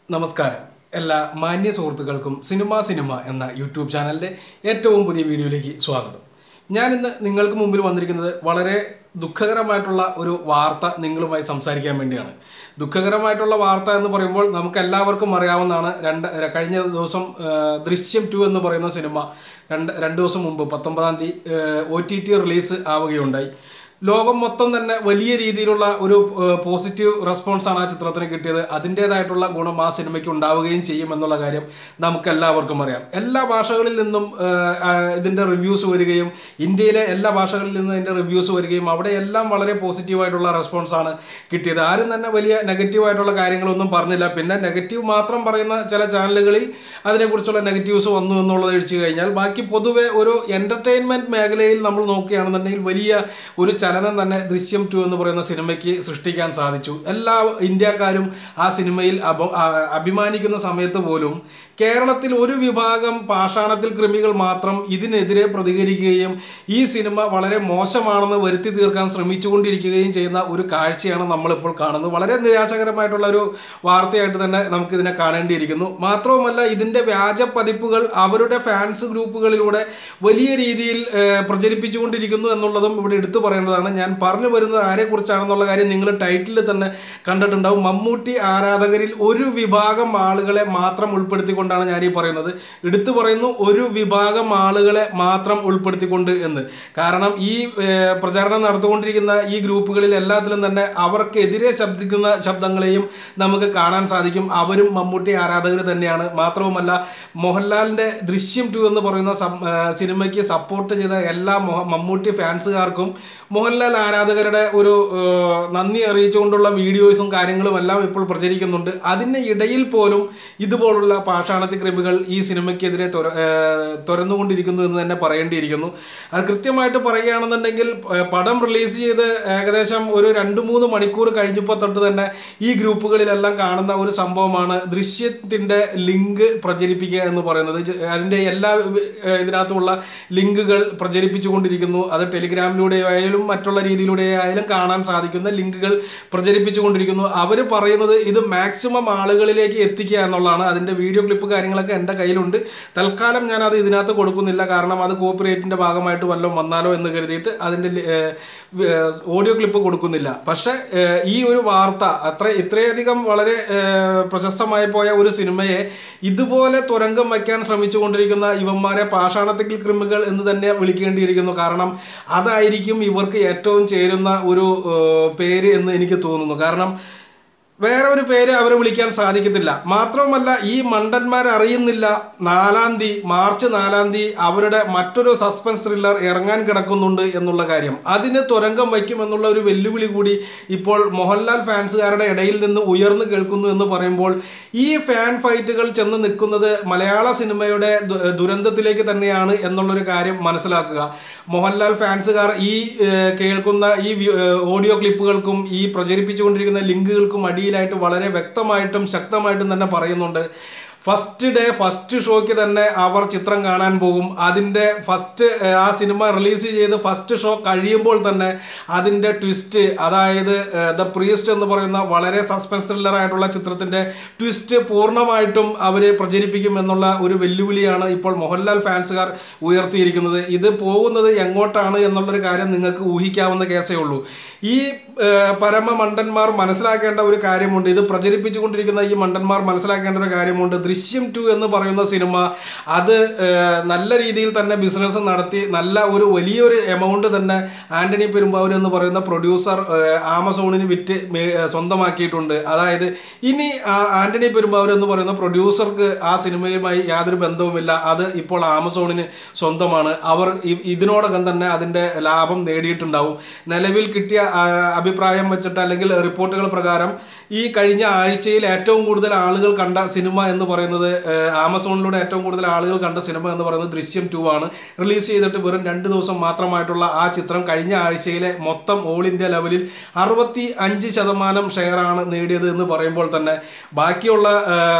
നമസ്കാരം എല്ലാ മാന്യ സുഹൃത്തുക്കൾക്കും സിനിമ സിനിമ എന്ന യൂട്യൂബ് ചാനലിൻ്റെ ഏറ്റവും പുതിയ വീഡിയോയിലേക്ക് സ്വാഗതം ഞാനിന്ന് നിങ്ങൾക്ക് മുമ്പിൽ വന്നിരിക്കുന്നത് വളരെ ദുഃഖകരമായിട്ടുള്ള ഒരു വാർത്ത നിങ്ങളുമായി സംസാരിക്കാൻ വേണ്ടിയാണ് ദുഃഖകരമായിട്ടുള്ള വാർത്ത എന്ന് പറയുമ്പോൾ നമുക്ക് എല്ലാവർക്കും അറിയാവുന്നതാണ് രണ്ട് കഴിഞ്ഞ ദിവസം ആ, ദൃശ്യം ടു എന്ന് പറയുന്ന സിനിമ രണ്ട് രണ്ട് ദിവസം മുമ്പ് പത്തൊമ്പതാം തീയതി ഒ ടി ടി റിലീസ് ആവുകയുണ്ടായി ലോകം മൊത്തം തന്നെ വലിയ രീതിയിലുള്ള ഒരു പോസിറ്റീവ് റെസ്പോൺസാണ് ആ ചിത്രത്തിന് കിട്ടിയത് അതിൻ്റേതായിട്ടുള്ള ഗുണം ആ സിനിമയ്ക്ക് ഉണ്ടാവുകയും ചെയ്യും എന്നുള്ള കാര്യം നമുക്ക് എല്ലാവർക്കും അറിയാം എല്ലാ ഭാഷകളിൽ നിന്നും ഏഹ്, ആ, ഇതിൻ്റെ റിവ്യൂസ് വരികയും ഇന്ത്യയിലെ എല്ലാ ഭാഷകളിൽ നിന്നും ഇതിൻ്റെ റിവ്യൂസ് വരികയും അവിടെ എല്ലാം വളരെ പോസിറ്റീവായിട്ടുള്ള റെസ്പോൺസാണ് കിട്ടിയത് ആരും തന്നെ വലിയ നെഗറ്റീവായിട്ടുള്ള കാര്യങ്ങളൊന്നും പറഞ്ഞില്ല പിന്നെ നെഗറ്റീവ് മാത്രം പറയുന്ന ചില ചാനലുകളിൽ അതിനെക്കുറിച്ചുള്ള നെഗറ്റീവ്സ് വന്നു എന്നുള്ളത് ഒഴിച്ചു കഴിഞ്ഞാൽ ബാക്കി പൊതുവെ ഒരു എൻ്റർടൈൻമെൻറ്റ് മേഖലയിൽ നമ്മൾ നോക്കുകയാണെന്നുണ്ടെങ്കിൽ വലിയ ഒരു ചലനം തന്നെ ദൃശ്യം ടു എന്ന് പറയുന്ന സിനിമയ്ക്ക് സൃഷ്ടിക്കാൻ സാധിച്ചു എല്ലാ ഇന്ത്യക്കാരും ആ സിനിമയിൽ അപ- ആ, അഭിമാനിക്കുന്ന സമയത്ത് പോലും കേരളത്തിൽ ഒരു വിഭാഗം പാഷാണത്തിൽ കൃമികൾ മാത്രം ഇതിനെതിരെ പ്രതികരിക്കുകയും ഈ സിനിമ വളരെ മോശമാണെന്ന് വരുത്തി തീർക്കാൻ ശ്രമിച്ചുകൊണ്ടിരിക്കുകയും ചെയ്യുന്ന ഒരു കാഴ്ചയാണ് നമ്മളിപ്പോൾ കാണുന്നത് വളരെ നിരാശകരമായിട്ടുള്ള ഒരു വാർത്തയായിട്ട് തന്നെ നമുക്കിതിനെ കാണേണ്ടിയിരിക്കുന്നു മാത്രവുമല്ല ഇതിൻ്റെ വ്യാജ പതിപ്പുകൾ അവരുടെ ഫാൻസ് ഗ്രൂപ്പുകളിലൂടെ വലിയ രീതിയിൽ ഏഹ്, പ്രചരിപ്പിച്ചുകൊണ്ടിരിക്കുന്നു എന്നുള്ളതും ഇവിടെ എടുത്തു പറയേണ്ടതാണ് ഞാൻ പറഞ്ഞു വരുന്നത് ആരെക്കുറിച്ചാണെന്നുള്ള കാര്യം നിങ്ങൾ ടൈറ്റിൽ തന്നെ കണ്ടിട്ടുണ്ടാവും മമ്മൂട്ടി ആരാധകരിൽ ഒരു വിഭാഗം ആളുകളെ മാത്രം ഉൾപ്പെടുത്തിക്കൊണ്ടാണ് ഞാൻ ഈ പറയുന്നത് എടുത്തു പറയുന്നു ഒരു വിഭാഗം ആളുകളെ മാത്രം ഉൾപ്പെടുത്തിക്കൊണ്ട് എന്ന് കാരണം ഈ ഏഹ്, പ്രചാരണം നടത്തുകൊണ്ടിരിക്കുന്ന ഈ ഗ്രൂപ്പുകളിൽ എല്ലാത്തിലും തന്നെ അവർക്കെതിരെ ശബ്ദിക്കുന്ന ശബ്ദങ്ങളെയും നമുക്ക് കാണാൻ സാധിക്കും അവരും മമ്മൂട്ടി ആരാധകർ തന്നെയാണ് മാത്രവുമല്ല മോഹൻലാലിന്റെ ദൃശ്യം ടു എന്ന് പറയുന്ന സം- ആ, സിനിമയ്ക്ക് സപ്പോർട്ട് ചെയ്ത എല്ലാ മൊഹ- മമ്മൂട്ടി ഫാൻസുകാർക്കും മോഹൻലാൽ ആരാധകരുടെ ഒരു ആ, നന്ദി അറിയിച്ചുകൊണ്ടുള്ള വീഡിയോസും കാര്യങ്ങളും എല്ലാം ഇപ്പോൾ പ്രചരിക്കുന്നുണ്ട് അതിന് ഇടയിൽ പോലും ഇതുപോലുള്ള പാഷാണത്തി കൃമികൾ ഈ സിനിമയ്ക്കെതിരെ തുര- ആ, തുറന്നുകൊണ്ടിരിക്കുന്നു എന്ന് തന്നെ പറയേണ്ടിയിരിക്കുന്നു അത് കൃത്യമായിട്ട് പറയുകയാണെന്നുണ്ടെങ്കിൽ ആ, പടം റിലീസ് ചെയ്ത് ഏകദേശം ഒരു രണ്ട് മൂന്ന് മണിക്കൂർ കഴിഞ്ഞപ്പോൾ തൊട്ട് തന്നെ ഈ ഗ്രൂപ്പുകളിലെല്ലാം കാണുന്ന ഒരു സംഭവമാണ് ദൃശ്യത്തിന്റെ ലിങ്ക് പ്രചരിപ്പിക്കുക എന്ന് പറയുന്നത് ജ- അതിന്റെ എല്ലാ ഏഹ്, ഇതിനകത്തുള്ള ലിങ്കുകൾ പ്രചരിപ്പിച്ചുകൊണ്ടിരിക്കുന്നു അത് ടെലിഗ്രാമിലൂടെ ആയാലും മറ്റുള്ള രീതിയിലൂടെ ആയാലും കാണാൻ സാധിക്കുന്ന ലിങ്കുകൾ പ്രചരിപ്പിച്ചുകൊണ്ടിരിക്കുന്നു അവർ പറയുന്നത് ഇത് മാക്സിമം ആളുകളിലേക്ക് എത്തിക്കുക എന്നുള്ളതാണ് അതിന്റെ വീഡിയോ ക്ലിപ്പ് കാര്യങ്ങളൊക്കെ എൻ്റെ കയ്യിലുണ്ട് തൽക്കാലം ഞാൻ അത് ഇതിനകത്ത് കൊടുക്കുന്നില്ല കാരണം അത് കോപ്പിറൈറ്റിന്റെ ഭാഗമായിട്ട് വല്ലതും വന്നാലോ എന്ന് കരുതിയിട്ട് അതിന്റെ ലി- ഏഹ്, ഏഹ്, ഓഡിയോ ക്ലിപ്പ് കൊടുക്കുന്നില്ല പക്ഷെ ഏഹ്, ഈ ഒരു വാർത്ത അത്ര ഇത്രയധികം വളരെ ഏഹ്, പ്രശസ്തമായി പോയ ഒരു സിനിമയെ ഇതുപോലെ തുരങ്കം വയ്ക്കാൻ ശ്രമിച്ചുകൊണ്ടിരിക്കുന്ന ഇവന്മാരെ പാഷാണത്തിൽ കൃമികൾ എന്ന് തന്നെ വിളിക്കേണ്ടിയിരിക്കുന്നു കാരണം അതായിരിക്കും ഇവർക്ക് ഏറ്റവും ചേരുന്ന ഒരു ഏഹ്, പേര് എന്ന് എനിക്ക് തോന്നുന്നു കാരണം വേറെ ഒരു പേര് അവരെ വിളിക്കാൻ സാധിക്കത്തില്ല മാത്രവുമല്ല ഈ മണ്ടന്മാർ അറിയുന്നില്ല നാലാം തീയതി മാർച്ച് നാലാം തീയതി അവരുടെ മറ്റൊരു സസ്പെൻസ് ത്രില്ലർ ഇറങ്ങാൻ കിടക്കുന്നുണ്ട് എന്നുള്ള കാര്യം അതിന് തുരങ്കം വയ്ക്കും എന്നുള്ള ഒരു വെല്ലുവിളി കൂടി ഇപ്പോൾ മോഹൻലാൽ ഫാൻസുകാരുടെ ഇടയിൽ നിന്ന് ഉയർന്നു കേൾക്കുന്നു എന്ന് പറയുമ്പോൾ ഈ ഫാൻ ഫൈറ്റുകൾ ചെന്ന് നിൽക്കുന്നത് മലയാള സിനിമയുടെ ദു- ദുരന്തത്തിലേക്ക് തന്നെയാണ് എന്നുള്ളൊരു കാര്യം മനസ്സിലാക്കുക മോഹൻലാൽ ഫാൻസുകാർ ഈ ഏഹ്, കേൾക്കുന്ന ഈ വി- ഏഹ്, ഓഡിയോ ക്ലിപ്പുകൾക്കും ഈ പ്രചരിപ്പിച്ചുകൊണ്ടിരിക്കുന്ന ലിങ്കുകൾക്കും അടിയിലായിട്ട് വളരെ വ്യക്തമായിട്ടും ശക്തമായിട്ടും തന്നെ പറയുന്നുണ്ട് ഫസ്റ്റ് ഡേ ഫസ്റ്റ് ഷോയ്ക്ക് തന്നെ അവർ ചിത്രം കാണാൻ പോകും അതിൻ്റെ ഫസ്റ്റ് ആ സിനിമ റിലീസ് ചെയ്ത് ഫസ്റ്റ് ഷോ കഴിയുമ്പോൾ തന്നെ അതിൻ്റെ ട്വിസ്റ്റ് അതായത് ദ പ്രീസ്റ്റ് എന്ന് പറയുന്ന വളരെ സസ്പെൻസ് ത്രില്ലർ ആയിട്ടുള്ള ചിത്രത്തിൻ്റെ ട്വിസ്റ്റ് പൂർണ്ണമായിട്ടും അവർ പ്രചരിപ്പിക്കും എന്നുള്ള ഒരു വെല്ലുവിളിയാണ് ഇപ്പോൾ മോഹൻലാൽ ഫാൻസുകാർ ഉയർത്തിയിരിക്കുന്നത് ഇത് പോകുന്നത് എങ്ങോട്ടാണ് എന്നുള്ളൊരു കാര്യം നിങ്ങൾക്ക് ഊഹിക്കാവുന്ന കേസേ ഉള്ളൂ ഈ ഏഹ്, പരമമണ്ടന്മാർ മനസ്സിലാക്കേണ്ട ഒരു കാര്യമുണ്ട് ഇത് പ്രചരിപ്പിച്ചുകൊണ്ടിരിക്കുന്ന ഈ മണ്ടന്മാർ മനസ്സിലാക്കേണ്ട ഒരു കാര്യമുണ്ട് ദൃശ്യം ടു എന്ന് പറയുന്ന സിനിമ അത് ഏഹ്, നല്ല രീതിയിൽ തന്നെ ബിസിനസ് നടത്തി നല്ല ഒരു വലിയൊരു എമൗണ്ട് തന്നെ ആന്റണി പെരുമ്പാവൂർ എന്ന് പറയുന്ന പ്രൊഡ്യൂസർ ഏഹ്, ആമസോണിന് വിറ്റ് മേ- ഏഹ്, സ്വന്തമാക്കിയിട്ടുണ്ട് അതായത് ഇനി ആ ആന്റണി പെരുമ്പാവൂർ എന്ന് പറയുന്ന പ്രൊഡ്യൂസർക്ക് ആ സിനിമയുമായി യാതൊരു ബന്ധവുമില്ല അത് ഇപ്പോൾ ആമസോണിന് സ്വന്തമാണ് അവർ ഇ- ഇതിനോടകം തന്നെ അതിന്റെ ലാഭം നേടിയിട്ടുണ്ടാവും നിലവിൽ കിട്ടിയ ആ, അഭിപ്രായം വെച്ചിട്ട് അല്ലെങ്കിൽ റിപ്പോർട്ടുകൾ പ്രകാരം ഈ കഴിഞ്ഞ ആഴ്ചയിൽ ഏറ്റവും കൂടുതൽ ആളുകൾ കണ്ട സിനിമ എന്ന് പറയുന്നത് ഏഹ്, ആമസോണിലൂടെ ഏറ്റവും കൂടുതൽ ആളുകൾ കണ്ട സിനിമ എന്ന് പറയുന്നത് ദൃശ്യം ടു ആണ് റിലീസ് ചെയ്തിട്ട് വെറും രണ്ട് ദിവസം മാത്രമായിട്ടുള്ള ആ ചിത്രം കഴിഞ്ഞ ആഴ്ചയിലെ മൊത്തം ഓൾ ഇന്ത്യ ലെവലിൽ അറുപത്തി അഞ്ച് ശതമാനം ഷെയറാണ് നേടിയത് എന്ന് പറയുമ്പോൾ തന്നെ ബാക്കിയുള്ള ഏഹ്,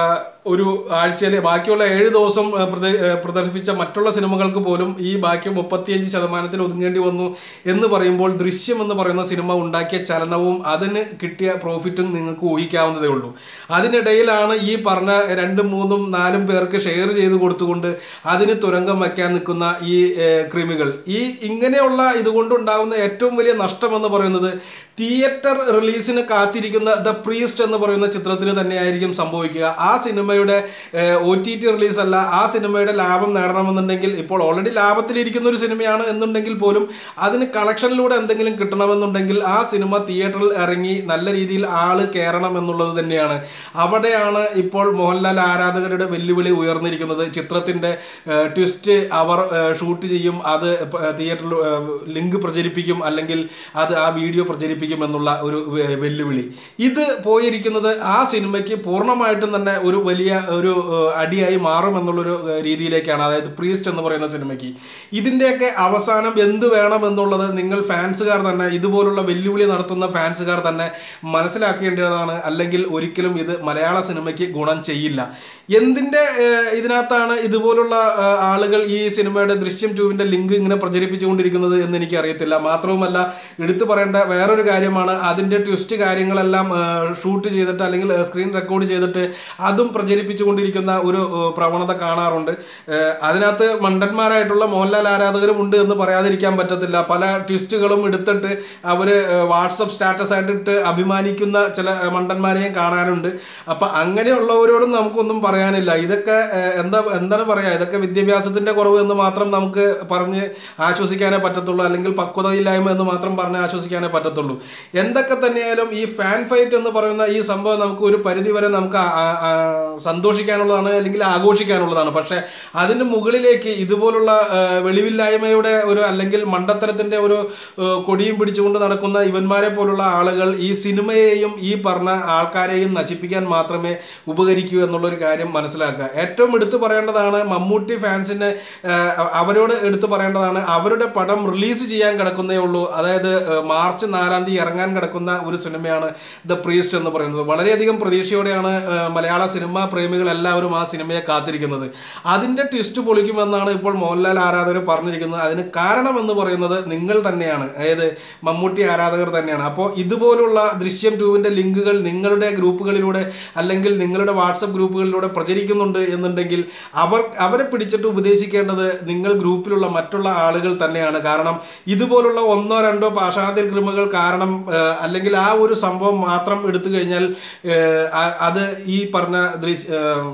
ഒരു ആഴ്ചയിൽ ബാക്കിയുള്ള ഏഴ് ദിവസം ആ, പ്രദ- ആ, പ്രദർശിപ്പിച്ച മറ്റുള്ള സിനിമകൾക്ക് പോലും ഈ ബാക്കി മുപ്പത്തിയഞ്ച് ശതമാനത്തിൽ ഒതുങ്ങേണ്ടി വന്നു എന്ന് പറയുമ്പോൾ ദൃശ്യം എന്ന് പറയുന്ന സിനിമ ഉണ്ടാക്കിയ ചലനവും അതിന് കിട്ടിയ പ്രോഫിറ്റും നിങ്ങൾക്ക് ഊഹിക്കാവുന്നതേ ഉള്ളൂ അതിനിടയിലാണ് ഈ പറഞ്ഞ രണ്ടും മൂന്നും നാലും പേർക്ക് ഷെയർ ചെയ്ത് കൊടുത്തുകൊണ്ട് അതിന് തുരങ്കം വയ്ക്കാൻ നിൽക്കുന്ന ഈ ഏഹ്, കൃമികൾ ഈ ഇങ്ങനെയുള്ള ഇതുകൊണ്ടുണ്ടാകുന്ന ഏറ്റവും വലിയ നഷ്ടം എന്ന് പറയുന്നത് തിയേറ്റർ റിലീസിന് കാത്തിരിക്കുന്ന ദ പ്രീസ്റ്റ് എന്ന് പറയുന്ന ചിത്രത്തിന് തന്നെയായിരിക്കും സംഭവിക്കുക ആ സിനിമയുടെ ഒ ടി ടി റിലീസ് അല്ല ആ സിനിമയുടെ ലാഭം നേടണമെന്നുണ്ടെങ്കിൽ ഇപ്പോൾ ഓൾറെഡി ലാഭത്തിലിരിക്കുന്ന ഒരു സിനിമയാണ് എന്നുണ്ടെങ്കിൽ പോലും അതിന് കളക്ഷനിലൂടെ എന്തെങ്കിലും കിട്ടണമെന്നുണ്ടെങ്കിൽ ആ സിനിമ തിയേറ്ററിൽ ഇറങ്ങി നല്ല രീതിയിൽ ആള് കയറണം എന്നുള്ളത് തന്നെയാണ് അവിടെയാണ് ഇപ്പോൾ മോഹൻലാൽ ആരാധകരുടെ വെല്ലുവിളി ഉയർന്നിരിക്കുന്നത് ചിത്രത്തിന്റെ ട്വിസ്റ്റ് അവർ ഏഹ്, ഷൂട്ട് ചെയ്യും അത് പ- തിയേറ്ററിൽ ഏഹ്, ലിങ്ക് പ്രചരിപ്പിക്കും അല്ലെങ്കിൽ അത് ആ വീഡിയോ പ്രചരിപ്പിക്കും എന്നുള്ള ഒരു വെ- വെല്ലുവിളി ഇത് പോയിരിക്കുന്നത് ആ സിനിമയ്ക്ക് പൂർണ്ണമായിട്ടും തന്നെ ഒരു വലിയ ഒരു ഏഹ്, അടിയായി മാറും എന്നുള്ളൊരു ഏഹ്, രീതിയിലേക്കാണ് അതായത് പ്രീസ്റ്റ് എന്ന് പറയുന്ന സിനിമയ്ക്ക് ഇതിന്റെയൊക്കെ അവസാനം എന്ത് വേണം എന്നുള്ളത് നിങ്ങൾ ഫാൻസുകാർ തന്നെ ഇതുപോലുള്ള വെല്ലുവിളി നടത്തുന്ന ഫാൻസുകാർ തന്നെ മനസ്സിലാക്കേണ്ടതാണ് അല്ലെങ്കിൽ ഒരിക്കലും ഇത് മലയാള സിനിമയ്ക്ക് ഗുണം ചെയ്യില്ല എന്തിന്റെ ഏഹ്, ഇതിനകത്താണ് ഇതുപോലുള്ള ഏഹ്, ആളുകൾ ഈ സിനിമയുടെ ദൃശ്യം ടൂവിന്റെ ലിങ്ക് ഇങ്ങനെ പ്രചരിപ്പിച്ചുകൊണ്ടിരിക്കുന്നത് എന്ന് എനിക്ക് അറിയത്തില്ല മാത്രവുമല്ല എടുത്തു പറയേണ്ട വേറൊരു കാര്യമാണ് അതിന്റെ ട്വിസ്റ്റ് കാര്യങ്ങളെല്ലാം ഷൂട്ട് ചെയ്തിട്ട് അല്ലെങ്കിൽ സ്ക്രീൻ റെക്കോർഡ് ചെയ്തിട്ട് അതും പ്രചരിപ്പിച്ചുകൊണ്ടിരിക്കുന്ന ഒരു ഏഹ്, പ്രവണത കാണാറുണ്ട് ഏഹ്, അതിനകത്ത് മണ്ടന്മാരായിട്ടുള്ള മോഹൻലാൽ ആരാധകരും ഉണ്ട് എന്ന് പറയാതിരിക്കാൻ പറ്റത്തില്ല പല ട്വിസ്റ്റുകളും എടുത്തിട്ട് അവര് വാട്സപ്പ് സ്റ്റാറ്റസ് ആയിട്ട് അഭിമാനിക്കുന്ന ചില ഏഹ്, മണ്ടന്മാരെയും കാണാനുണ്ട് അപ്പൊ അങ്ങനെയുള്ളവരോടും നമുക്കൊന്നും പറയാനില്ല ഇതൊക്കെ ഏഹ്, എന്താ എന്താണ് പറയാ ഇതൊക്കെ വിദ്യാഭ്യാസത്തിന്റെ കുറവ് എന്ന് മാത്രം നമുക്ക് പറഞ്ഞ് ആശ്വസിക്കാനേ പറ്റത്തുള്ളൂ അല്ലെങ്കിൽ പക്വതയില്ലായ്മ എന്ന് മാത്രം പറഞ്ഞ് ആശ്വസിക്കാനേ പറ്റത്തുള്ളൂ എന്തൊക്കെ തന്നെയായാലും ഈ ഫാൻ ഫൈറ്റ് എന്ന് പറയുന്ന ഈ സംഭവം നമുക്ക് ഒരു പരിധി വരെ നമുക്ക് ആ- ആ- ആ സന്തോഷിക്കാനുള്ളതാണ് അല്ലെങ്കിൽ ആഘോഷിക്കാനുള്ളതാണ് പക്ഷെ അതിന് മുകളിലേക്ക് ഇതുപോലുള്ള ആ, വെളിവില്ലായ്മയുടെ ഒരു അല്ലെങ്കിൽ മണ്ടത്തരത്തിന്റെ ഒരു ആ, കൊടിയും പിടിച്ചുകൊണ്ട് നടക്കുന്ന ഇവന്മാരെ പോലുള്ള ആളുകൾ ഈ സിനിമയെയും ഈ പറഞ്ഞ ആൾക്കാരെയും നശിപ്പിക്കാൻ മാത്രമേ ഉപകരിക്കൂ എന്നുള്ളൊരു കാര്യം മനസ്സിലാക്കുക ഏറ്റവും എടുത്തു പറയേണ്ടതാണ് മമ്മൂട്ടി ഫാൻസിന് ആ, അവരോട് എടുത്തു പറയേണ്ടതാണ് അവരുടെ പടം റിലീസ് ചെയ്യാൻ കിടക്കുന്നേ ഉള്ളൂ അതായത് ആ, മാർച്ച് നാലാം തീയതി ഇറങ്ങാൻ കിടക്കുന്ന ഒരു സിനിമയാണ് ദ പ്രീസ്റ്റ് എന്ന് പറയുന്നത് വളരെയധികം പ്രതീക്ഷയോടെയാണ് ആ, മലയാള സിനിമാ പ്രേമികൾ എല്ലാവരും ആ സിനിമയെ കാത്തിരിക്കുന്നത് അതിന്റെ ട്വിസ്റ്റ് പൊളിക്കുമെന്നാണ് ഇപ്പോൾ മോഹൻലാൽ ആരാധകർ പറഞ്ഞിരിക്കുന്നത് അതിന് കാരണം എന്ന് പറയുന്നത് നിങ്ങൾ തന്നെയാണ് അതായത് മമ്മൂട്ടി ആരാധകർ തന്നെയാണ് അപ്പോൾ ഇതുപോലുള്ള ദൃശ്യം ടൂവിന്റെ ലിങ്കുകൾ നിങ്ങളുടെ ഗ്രൂപ്പുകളിലൂടെ അല്ലെങ്കിൽ നിങ്ങളുടെ വാട്സപ്പ് ഗ്രൂപ്പുകളിലൂടെ പ്രചരിക്കുന്നുണ്ട് എന്നുണ്ടെങ്കിൽ അവർ അവരെ പിടിച്ചിട്ട് ഉപദേശിക്കേണ്ടത് നിങ്ങൾ ഗ്രൂപ്പിലുള്ള മറ്റുള്ള ആളുകൾ തന്നെയാണ് കാരണം ഇതുപോലുള്ള ഒന്നോ രണ്ടോ പാഷാണത്തിൽ ക്രിമകൾ കാരണം ആ, അല്ലെങ്കിൽ ആ ഒരു സംഭവം മാത്രം എടുത്തു കഴിഞ്ഞാൽ ഏഹ്, ആ- അത് ഈ പറഞ്ഞ ദൃശ്യ ഏഹ്,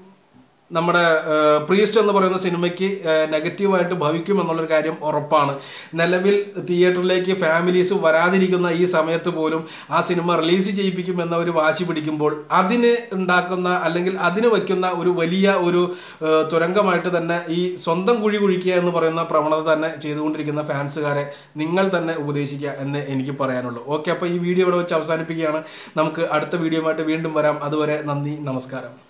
നമ്മുടെ പ്രീസ്റ്റ് എന്ന് പറയുന്ന സിനിമയ്ക്ക് നെഗറ്റീവായിട്ട് ഭവിക്കും എന്നുള്ളൊരു കാര്യം ഉറപ്പാണ് നിലവിൽ തിയേറ്ററിലേക്ക് ഫാമിലീസ് വരാതിരിക്കുന്ന ഈ സമയത്ത് പോലും ആ സിനിമ റിലീസ് ചെയ്യിപ്പിക്കും എന്ന ഒരു വാശി പിടിക്കുമ്പോൾ അതിന് ഉണ്ടാക്കുന്ന അല്ലെങ്കിൽ അതിന് വയ്ക്കുന്ന ഒരു വലിയ ഒരു ഏഹ്, തുരങ്കമായിട്ട് തന്നെ ഈ സ്വന്തം കുഴി കുഴിക്കുക എന്ന് പറയുന്ന പ്രവണത തന്നെ ചെയ്തുകൊണ്ടിരിക്കുന്ന ഫാൻസുകാരെ നിങ്ങൾ തന്നെ ഉപദേശിക്കുക എന്ന് എനിക്ക് പറയാനുള്ളൂ ഓക്കെ അപ്പോൾ ഈ വീഡിയോ ഇവിടെ വെച്ച് അവസാനിപ്പിക്കുകയാണ് നമുക്ക് അടുത്ത വീഡിയോ ആയിട്ട് വീണ്ടും വരാം അതുവരെ നന്ദി നമസ്കാരം